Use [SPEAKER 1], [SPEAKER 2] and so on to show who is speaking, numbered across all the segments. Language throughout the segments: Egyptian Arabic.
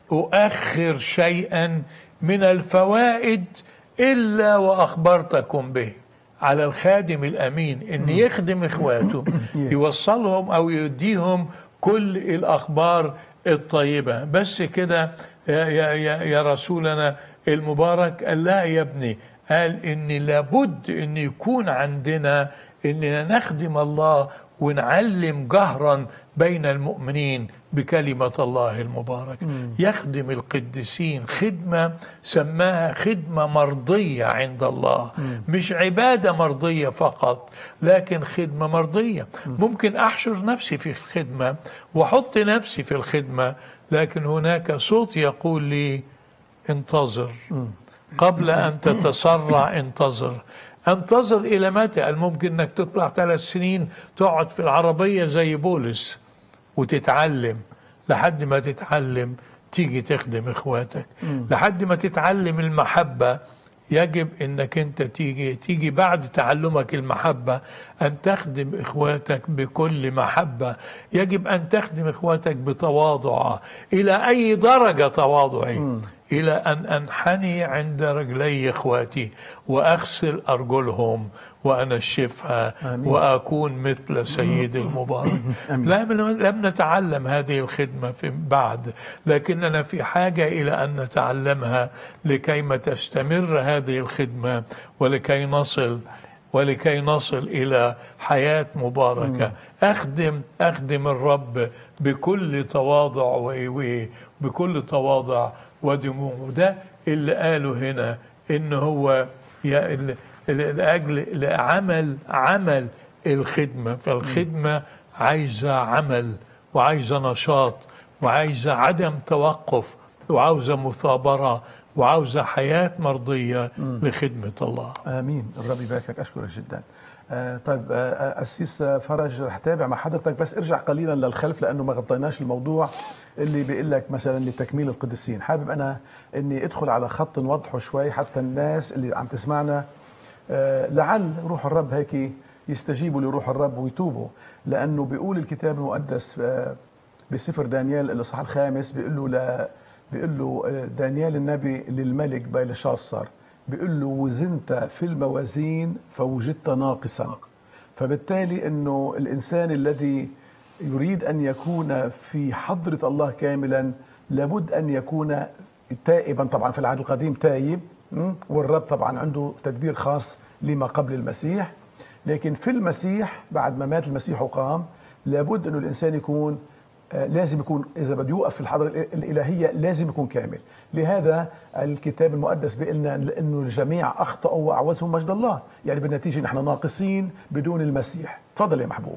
[SPEAKER 1] أؤخر شيئا من الفوائد إلا وأخبرتكم به على الخادم الأمين إن يخدم إخواته يوصلهم أو يديهم كل الأخبار الطيبة بس كده يا, يا, يا, يا رسولنا المبارك قال لا يا ابني قال إن لابد إن يكون عندنا إننا نخدم الله ونعلم جهرا بين المؤمنين بكلمة الله المبارك يخدم القديسين خدمة سماها خدمة مرضية عند الله مش عبادة مرضية فقط لكن خدمة مرضية ممكن أحشر نفسي في الخدمة وأحط نفسي في الخدمة لكن هناك صوت يقول لي انتظر قبل أن تتسرع انتظر انتظر إلى متى الممكن أنك تطلع ثلاث سنين تقعد في العربية زي بولس وتتعلم لحد ما تتعلم تيجي تخدم اخواتك لحد ما تتعلم المحبة يجب انك انت تيجي تيجي بعد تعلمك المحبة ان تخدم اخواتك بكل محبة يجب ان تخدم اخواتك بتواضع الى اي درجة تواضعي الى ان انحني عند رجلي اخواتي واغسل ارجلهم وانشفها
[SPEAKER 2] آمين.
[SPEAKER 1] واكون مثل سيد المبارك
[SPEAKER 2] آمين.
[SPEAKER 1] لم لم نتعلم هذه الخدمه في بعد لكننا في حاجه الى ان نتعلمها لكيما تستمر هذه الخدمه ولكي نصل ولكي نصل الى حياه مباركه اخدم اخدم الرب بكل تواضع و- وبكل تواضع ودموع وده اللي قاله هنا ان هو يا ال- ال- لاجل لعمل عمل الخدمه فالخدمه عايزه عمل وعايزه نشاط وعايزه عدم توقف وعاوزه مثابره وعاوزه حياه مرضيه لخدمه الله
[SPEAKER 2] امين الرب يباركك اشكرك جدا آه طيب آه اسيس فرج رح تابع مع حضرتك بس ارجع قليلا للخلف لانه ما غطيناش الموضوع اللي بيقول لك مثلا لتكميل القديسين حابب انا اني ادخل على خط نوضحه شوي حتى الناس اللي عم تسمعنا آه لعل روح الرب هيك يستجيبوا لروح الرب ويتوبوا لانه بيقول الكتاب المقدس آه بسفر دانيال الاصحاح الخامس بيقول له لا بيقول له آه، دانيال النبي للملك بيلشاصر بيقول له وزنت في الموازين فوجدت ناقصا فبالتالي انه الانسان الذي يريد ان يكون في حضره الله كاملا لابد ان يكون تائبا طبعا في العهد القديم تايب م? والرب طبعا عنده تدبير خاص لما قبل المسيح لكن في المسيح بعد ما مات المسيح وقام لابد انه الانسان يكون آه، لازم يكون اذا بده يوقف في الحضره الإ- الالهيه لازم يكون كامل لهذا الكتاب المقدس بيقول لنا انه الجميع اخطاوا واعوزهم مجد الله يعني بالنتيجه نحن ناقصين بدون المسيح تفضل يا محبوب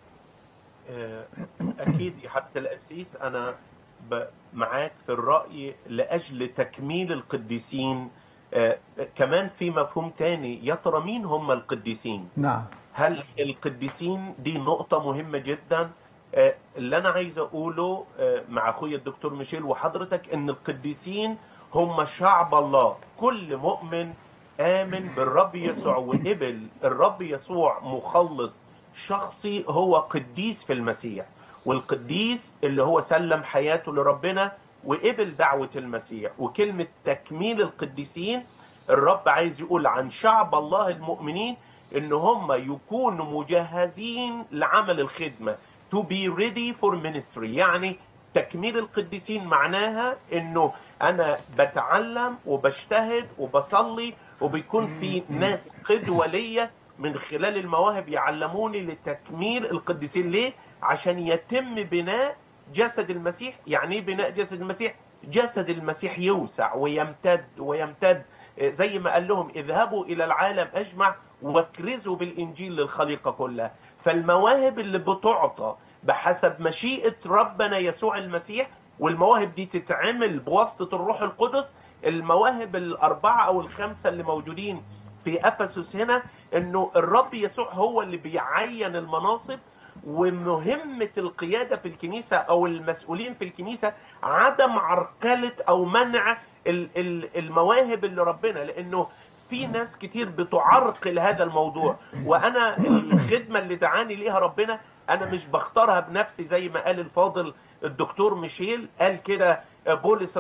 [SPEAKER 3] آه، اكيد يا حضره القسيس انا ب- معاك في الراي لاجل تكميل القديسين آه، كمان في مفهوم تاني يا ترى مين هم القديسين
[SPEAKER 2] نعم
[SPEAKER 3] هل القديسين دي نقطة مهمة جدا آه، اللي أنا عايز أقوله آه، مع أخويا الدكتور ميشيل وحضرتك إن القديسين هم شعب الله كل مؤمن آمن بالرب يسوع وقبل الرب يسوع مخلص شخصي هو قديس في المسيح والقديس اللي هو سلم حياته لربنا وقبل دعوة المسيح وكلمة تكميل القديسين الرب عايز يقول عن شعب الله المؤمنين ان هم يكونوا مجهزين لعمل الخدمة to be ready for ministry يعني تكميل القديسين معناها انه انا بتعلم وبجتهد وبصلي وبيكون في ناس قدوة ليا من خلال المواهب يعلموني لتكميل القديسين ليه عشان يتم بناء جسد المسيح يعني ايه بناء جسد المسيح جسد المسيح يوسع ويمتد ويمتد زي ما قال لهم اذهبوا الى العالم اجمع واكرزوا بالانجيل للخليقه كلها فالمواهب اللي بتعطى بحسب مشيئه ربنا يسوع المسيح والمواهب دي تتعمل بواسطه الروح القدس المواهب الاربعه او الخمسه اللي موجودين في افسس هنا انه الرب يسوع هو اللي بيعين المناصب ومهمة القيادة في الكنيسة أو المسؤولين في الكنيسة عدم عرقلة أو منع ال- ال- المواهب اللي ربنا لأنه في ناس كتير بتعرقل هذا الموضوع وأنا الخدمة اللي دعاني ليها ربنا أنا مش بختارها بنفسي زي ما قال الفاضل الدكتور ميشيل قال كده بولس